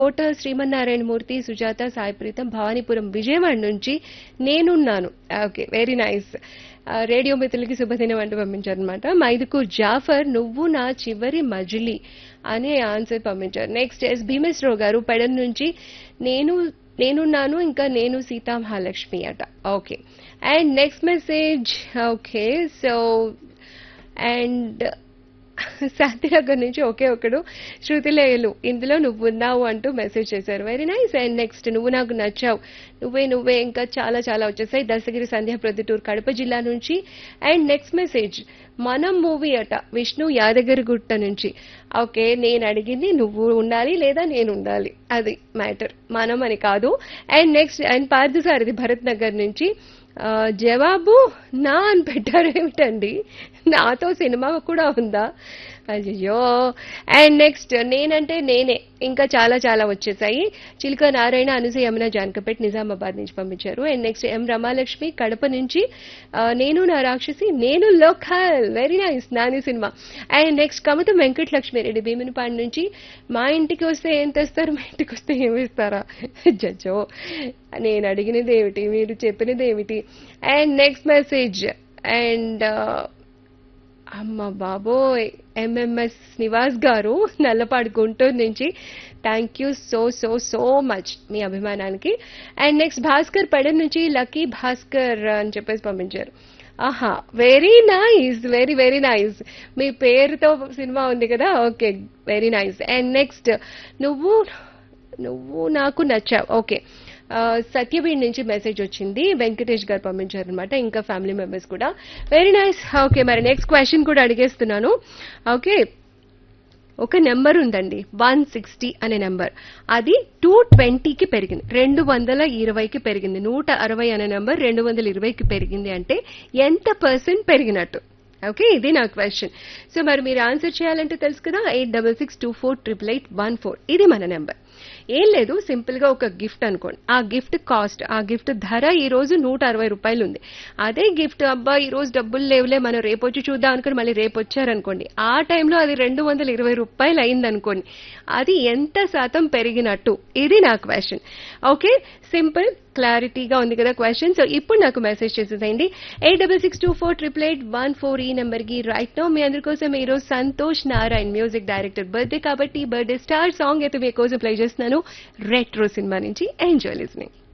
కోట శ్రీమన్నారాయణ మూర్తి సుజాత సాయి ప్రీతం భవానీపురం విజయవాడ నుంచి నేనున్నాను okay very nice radio మిత్రులకి శుభదినం అంటూ పంపించారు అనమాట మైదుకూర్ జాఫర్ నువ్వు నా చివరి మజిలీ అనే ఆన్సర్ పంపించారు నెక్స్ట్ ఎస్ భీమేశ్వరరావు గారు పెడన్ నుంచి నేను నేనున్నాను ఇంకా నేను సీతా మహాలక్ష్మి అట okay and next message okay so and Shantinagar నుంచి ఒకే ఒకడు శృతిలేయులు ఇందులో నువ్వు ఉన్నావు అంటూ మెసేజ్ చేశారు వెరీ నైస్ అండ్ నెక్స్ట్ నువ్వు నాకు నచ్చావు నువ్వే నువ్వే ఇంకా చాలా చాలా వచ్చేసాయి దశగిరి సంధ్య ప్రొద్దుటూరు కడప జిల్లా నుంచి అండ్ నెక్స్ట్ మెసేజ్ మనం మూవీ అట విష్ణు యాదగిరిగుట్ట నుంచి ఓకే నేను అడిగింది నువ్వు ఉండాలి లేదా నేను ఉండాలి అది మ్యాటర్ మనం అని కాదు and next and Parthasarathi Bharat Nagar నుంచి ఆ, జవాబు నా అని పెట్టారు ఏమిటండి నాతో సినిమా కూడా ఉందా అయ్యో అండ్ నెక్స్ట్ నేనంటే నేనే ఇంకా చాలా చాలా వచ్చేసాయి చిలుక నారాయణ అనుసూయ యమున జానకపేట్ నిజామాబాద్ నుంచి పంపించారు and next M Ramalakshmi Kadapa నుంచి ఆ, నేను నా రాక్షసి నేను local very nice Nani cinema and next Kamatam Venkata Lakshmireddy Bheemunipadu నుంచి మా ఇంటికి వస్తే ఏం తెస్తారు మా ఇంటికి వస్తే ఏమి ఇస్తారా జడ్జో నేను అడిగినది ఏమిటి మీరు చెప్పినది ఏమిటి అండ్ నెక్స్ట్ మెసేజ్ అండ్ అమ్మ బాబోయ్ ఎంఎంఎస్ నివాస్ గారు నల్లపాడు గుంటూరు నుంచి thank you so so so much మీ అభిమానానికి అండ్ నెక్స్ట్ భాస్కర్ పెడన్ నుంచి లక్కీ భాస్కర్ అని చెప్పేసి పంపించారు ఆహా very nice very very nice మీ పేరుతో సినిమా ఉంది కదా okay very nice and next నువ్వు నువ్వు నాకు నచ్చావు ఓకే సత్యవీడ్ నుంచి మెసేజ్ వచ్చింది వెంకటేష్ గారు పంపించారు అనమాట ఇంకా ఫ్యామిలీ మెంబర్స్ కూడా వెరీ నైస్ ఓకే మరి నెక్స్ట్ క్వశ్చన్ కూడా అడిగేస్తున్నాను ఓకే ఒక నెంబర్ ఉందండి వన్ సిక్స్టీ అనే నెంబర్ అది టూ ట్వంటీకి పెరిగింది రెండు వందల ఇరవైకి పెరిగింది నూట అరవై అనే నెంబర్ రెండు వందల ఇరవైకి పెరిగింది అంటే ఎంత పర్సెంట్ పెరిగినట్టు ఓకే ఇది నా క్వశ్చన్ సో మరి మీరు ఆన్సర్ చేయాలంటే తెలుసు కదా eight double six two four triple eight one four ఇది మన నెంబర్ ఏం లేదు సింపుల్ గా ఒక గిఫ్ట్ అనుకోండి ఆ గిఫ్ట్ కాస్ట్ ఆ గిఫ్ట్ ధర ఈ రోజు నూట అరవై రూపాయలు ఉంది అదే గిఫ్ట్ అబ్బా ఈ రోజు డబ్బులు లేవులే మనం రేపు వచ్చి చూద్దాం అనుకుని మళ్ళీ రేపు వచ్చారనుకోండి ఆ టైంలో అది రెండు వందల ఇరవై రూపాయలు అయిందనుకోండి అది ఎంత శాతం పెరిగినట్టు ఇది నా క్వశ్చన్ ఓకే సింపుల్ క్లారిటీగా ఉంది కదా క్వశ్చన్ సో ఇప్పుడు నాకు మెసేజ్ చేసేసేయండి eight double six two four triple eight one four ఈ నెంబర్ కి రైట్ నో మీ అందరి కోసం ఈ రోజు Santosh Narayan music director birthday కాబట్టి బర్త్డే స్టార్ సాంగ్ అయితే మీ కోసం ప్లే చేస్తున్నాను రెట్రో సినిమా నుంచి ఎంజాయ్ లిస్నింగ్